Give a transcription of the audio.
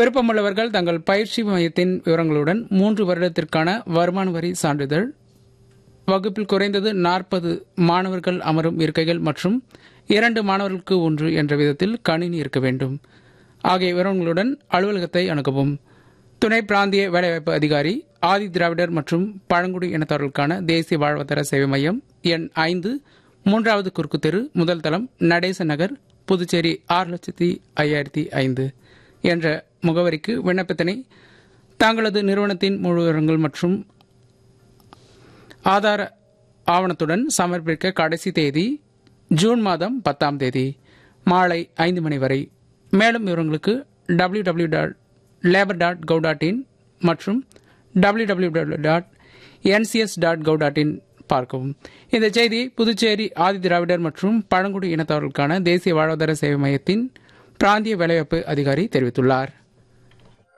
விருப்பமுள்ளவர்கள் தங்கள் பயிற்சி மையத்தின் விவரங்களுடன் மூன்று வருடத்திற்கான வருமான வரி சான்றிதழ் வகுப்பில் குறைந்தது நாற்பது மாணவர்கள் அமரும் இருக்கைகள் மற்றும் இரண்டு மாணவர்களுக்கு ஒன்று என்ற விதத்தில் கணினி இருக்க வேண்டும் ஆகிய விவரங்களுடன் அலுவலகத்தை அணுகவும் துணை பிராந்திய வேலைவாய்ப்பு அதிகாரி ஆதி திராவிடர் மற்றும் பழங்குடி இனத்தவர்களுக்கான தேசிய வாழ்வாதார சேவை மையம் எண் ஐந்து மூன்றாவது குறுக்கு தெரு முதல் தளம் நடேச நகர் புதுச்சேரி ஆறு லட்சத்தி ஐயாயிரத்தி ஐந்து என்ற முகவரிக்கு விண்ணப்பத்தினை தங்களது நிறுவனத்தின் முழு விவரங்கள் மற்றும் ஆதார ஆவணத்துடன் சமர்ப்பிக்க கடைசி தேதி ஜூன் மாதம் பத்தாம் தேதி மாலை ஐந்து மணி வரை மேலும் விவரங்களுக்கு W W dot labour dot gov dot in மற்றும் W W W dot NCS dot gov dot in பார்க்கவும் இந்த செய்தி புதுச்சேரி ஆதி திராவிடர் மற்றும் பழங்குடி இனத்தவர்களுக்கான தேசிய வாழ்வாதார சேவை மையத்தின் பிராந்திய வேலைவாய்ப்பு அதிகாரி தெரிவித்துள்ளார்